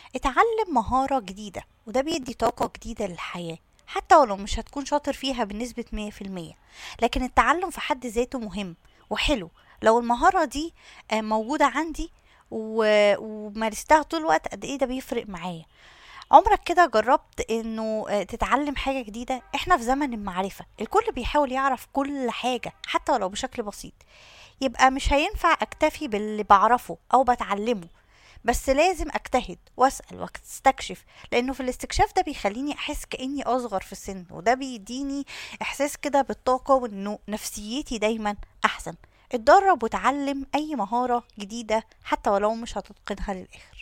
اتعلم مهارة جديدة وده بيدي طاقة جديدة للحياة حتى ولو مش هتكون شاطر فيها بنسبة مية في المية لكن التعلم في حد ذاته مهم وحلو لو المهارة دي آه، موجودة عندي و- ومارستها طول الوقت قد ايه ده بيفرق معايا عمرك كده جربت انه آه، تتعلم حاجة جديدة احنا في زمن المعرفة الكل بيحاول يعرف كل حاجة حتى ولو بشكل بسيط يبقى مش هينفع اكتفي باللي بعرفه او بتعلمه بس لازم اجتهد واسال واستكشف لانه في الاستكشاف ده بيخليني احس كاني اصغر في السن وده بيديني احساس كده بالطاقه وانه نفسيتي دايما احسن اتدرب وتعلم اي مهاره جديده حتى ولو مش هتتقنها للاخر